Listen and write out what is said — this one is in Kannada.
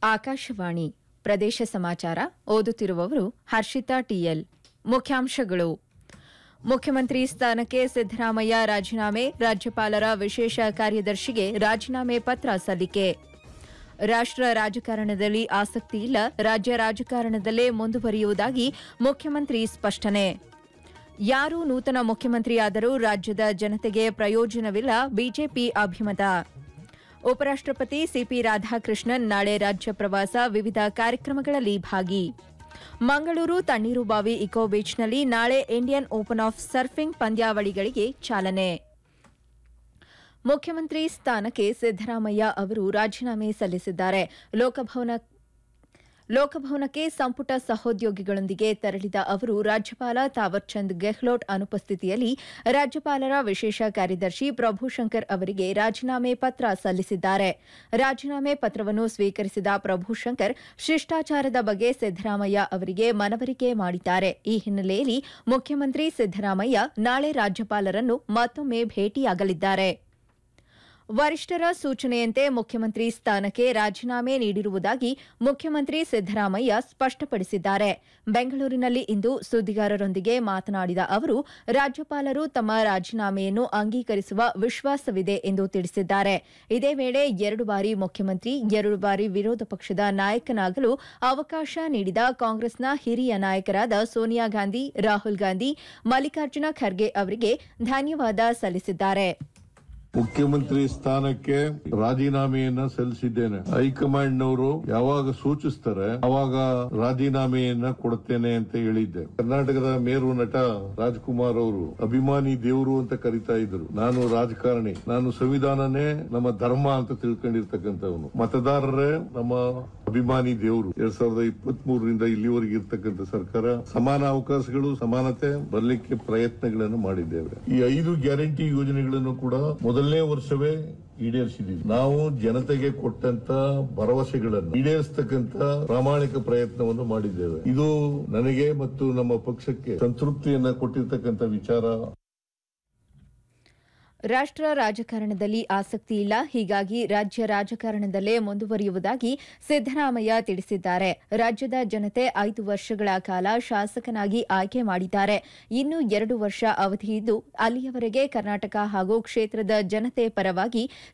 ಆಕಾಶವಾಣಿ ಪ್ರದೇಶ ಸಮಾಚಾರ ಓದುತ್ತಿರುವವರು ಹರ್ಷಿತಾ ಟಿಎಲ್ ಮುಖ್ಯಾಂಶಗಳು ಮುಖ್ಯಮಂತ್ರಿ ಸ್ಥಾನಕ್ಕೆ ಸಿದ್ದರಾಮಯ್ಯ ರಾಜೀನಾಮೆ ರಾಜ್ಯಪಾಲರ ವಿಶೇಷ ಕಾರ್ಯದರ್ಶಿಗೆ ರಾಜೀನಾಮೆ ಪತ್ರ ಸಲ್ಲಿಕೆ ರಾಷ್ಟ್ರ ರಾಜಕಾರಣದಲ್ಲಿ ಆಸಕ್ತಿ ಇಲ್ಲ ರಾಜ್ಯ ರಾಜಕಾರಣದಲ್ಲೇ ಮುಂದುವರಿಯುವುದಾಗಿ ಮುಖ್ಯಮಂತ್ರಿ ಸ್ಪಷ್ಟನೆ ಯಾರು ನೂತನ ಮುಖ್ಯಮಂತ್ರಿಯಾದರೂ ರಾಜ್ಯದ ಜನತೆಗೆ ಪ್ರಯೋಜನವಿಲ್ಲ ಬಿಜೆಪಿ ಅಭಿಮತ ಉಪರಾಷ್ಟ್ರಪತಿ ಸಿಪಿ ರಾಧಾಕೃಷ್ಣನ್ ನಾಳೆ ರಾಜ್ಯ ಪ್ರವಾಸ ವಿವಿಧ ಕಾರ್ಯಕ್ರಮಗಳಲ್ಲಿ ಭಾಗಿ ಮಂಗಳೂರು ತಣ್ಣೀರುಬಾವಿ ಇಕೋ ಬೀಚ್ನಲ್ಲಿ ನಾಳೆ ಇಂಡಿಯನ್ ಓಪನ್ ಆಫ್ ಸರ್ಫಿಂಗ್ ಪಂದ್ಯಾವಳಿಗಳಿಗೆ ಚಾಲನೆ ಮುಖ್ಯಮಂತ್ರಿ ಸ್ಥಾನಕ್ಕೆ ಸಿದ್ದರಾಮಯ್ಯ ಅವರು ರಾಜೀನಾಮೆ ಸಲ್ಲಿಸಿದ್ದಾರೆ ಲೋಕಭವನ ಲೋಕಭವನಕ್ಕೆ ಸಂಪುಟ ಸಹೋದ್ಯೋಗಿಗಳೊಂದಿಗೆ ತೆರಳಿದ ಅವರು ರಾಜ್ಯಪಾಲ ತಾವರ್ಚಂದ್ ಗೆಹ್ಲೋಟ್ ಅನುಪಸ್ಥಿತಿಯಲ್ಲಿ ರಾಜ್ಯಪಾಲರ ವಿಶೇಷ ಕಾರ್ಯದರ್ಶಿ ಪ್ರಭುಶಂಕರ್ ಅವರಿಗೆ ರಾಜೀನಾಮೆ ಪತ್ರ ಸಲ್ಲಿಸಿದ್ದಾರೆ ರಾಜೀನಾಮೆ ಪತ್ರವನ್ನು ಸ್ವೀಕರಿಸಿದ ಪ್ರಭುಶಂಕರ್ ಶಿಷ್ಟಾಚಾರದ ಬಗ್ಗೆ ಸಿದ್ದರಾಮಯ್ಯ ಅವರಿಗೆ ಮನವರಿಕೆ ಮಾಡಿದ್ದಾರೆ ಈ ಹಿನ್ನೆಲೆಯಲ್ಲಿ ಮುಖ್ಯಮಂತ್ರಿ ಸಿದ್ದರಾಮಯ್ಯ ನಾಳೆ ರಾಜ್ಯಪಾಲರನ್ನು ಮತ್ತೊಮ್ಮೆ ಭೇಟಿಯಾಗಲಿದ್ದಾರೆ ವರಿಷ್ಠರ ಸೂಚನೆಯಂತೆ ಮುಖ್ಯಮಂತ್ರಿ ಸ್ಥಾನಕ್ಕೆ ರಾಜೀನಾಮೆ ನೀಡಿರುವುದಾಗಿ ಮುಖ್ಯಮಂತ್ರಿ ಸಿದ್ದರಾಮಯ್ಯ ಸ್ಪಷ್ಟಪಡಿಸಿದ್ದಾರೆ ಬೆಂಗಳೂರಿನಲ್ಲಿ ಇಂದು ಸುದ್ದಿಗಾರರೊಂದಿಗೆ ಮಾತನಾಡಿದ ಅವರು ರಾಜ್ಯಪಾಲರು ತಮ್ಮ ರಾಜೀನಾಮೆಯನ್ನು ಅಂಗೀಕರಿಸುವ ವಿಶ್ವಾಸವಿದೆ ಎಂದು ತಿಳಿಸಿದ್ದಾರೆ ಇದೇ ವೇಳೆ ಎರಡು ಬಾರಿ ಮುಖ್ಯಮಂತ್ರಿ ಎರಡು ಬಾರಿ ವಿರೋಧ ಪಕ್ಷದ ನಾಯಕನಾಗಲು ಅವಕಾಶ ನೀಡಿದ ಕಾಂಗ್ರೆಸ್ನ ಹಿರಿಯ ನಾಯಕರಾದ ಸೋನಿಯಾ ಗಾಂಧಿ ರಾಹುಲ್ ಗಾಂಧಿ ಮಲ್ಲಿಕಾರ್ಜುನ ಖರ್ಗೆ ಅವರಿಗೆ ಧನ್ಯವಾದ ಸಲ್ಲಿಸಿದ್ದಾರೆ ಮುಖ್ಯಮಂತ್ರಿ ಸ್ಥಾನಕ್ಕೆ ರಾಜೀನಾಮೆಯನ್ನ ಸಲ್ಲಿಸಿದ್ದೇನೆ ಹೈಕಮಾಂಡ್ನವರು ಯಾವಾಗ ಸೂಚಿಸ್ತಾರೆ ಅವಾಗ ರಾಜೀನಾಮೆಯನ್ನ ಕೊಡುತ್ತೇನೆ ಅಂತ ಹೇಳಿದ್ದೆ ಕರ್ನಾಟಕದ ಮೇರು ನಟ ರಾಜ್ಕುಮಾರ್ ಅವರು ಅಭಿಮಾನಿ ದೇವರು ಅಂತ ಕರಿತಾ ಇದ್ರು ನಾನು ರಾಜಕಾರಣಿ ನಾನು ಸಂವಿಧಾನನೇ ನಮ್ಮ ಧರ್ಮ ಅಂತ ತಿಳ್ಕೊಂಡಿರ್ತಕ್ಕಂಥವನು ಮತದಾರರೇ ನಮ್ಮ ಅಭಿಮಾನಿ ದೇವರು ಎರಡ್ ಸಾವಿರದ ಇಪ್ಪತ್ತ್ ಮೂರರಿಂದ ಇಲ್ಲಿವರೆಗೆ ಇರ್ತಕ್ಕಂಥ ಸರ್ಕಾರ ಸಮಾನ ಅವಕಾಶಗಳು ಸಮಾನತೆ ಬರಲಿಕ್ಕೆ ಪ್ರಯತ್ನಗಳನ್ನು ಮಾಡಿದ್ದೇವೆ ಈ ಐದು ಗ್ಯಾರಂಟಿ ಯೋಜನೆಗಳನ್ನು ಕೂಡ ಮೊದಲನೇ ವರ್ಷವೇ ಈಡೇರಿಸಿದ್ದೀವಿ ನಾವು ಜನತೆಗೆ ಕೊಟ್ಟಂತ ಭರವಸೆಗಳನ್ನು ಈಡೇರಿಸತಕ್ಕಂತ ಪ್ರಾಮಾಣಿಕ ಪ್ರಯತ್ನವನ್ನು ಮಾಡಿದ್ದೇವೆ ಇದು ನನಗೆ ಮತ್ತು ನಮ್ಮ ಪಕ್ಷಕ್ಕೆ ಸಂತೃಪ್ತಿಯನ್ನ ಕೊಟ್ಟಿರ್ತಕ್ಕಂಥ ವಿಚಾರ ರಾಷ್ಟ್ರ ರಾಜಕಾರಣದಲ್ಲಿ ಆಸಕ್ತಿ ಇಲ್ಲ ಹೀಗಾಗಿ ರಾಜ್ಯ ರಾಜಕಾರಣದಲ್ಲೇ ಮುಂದುವರಿಯುವುದಾಗಿ ಸಿದ್ದರಾಮಯ್ಯ ತಿಳಿಸಿದ್ದಾರೆ ರಾಜ್ಯದ ಜನತೆ ಐದು ವರ್ಷಗಳ ಕಾಲ ಶಾಸಕನಾಗಿ ಆಯ್ಕೆ ಮಾಡಿದ್ದಾರೆ ಇನ್ನು ಎರಡು ವರ್ಷ ಅವಧಿ ಇದ್ದು ಅಲ್ಲಿಯವರೆಗೆ ಕರ್ನಾಟಕ ಹಾಗೂ ಕ್ಷೇತ್ರದ ಜನತೆ ಪರವಾಗಿ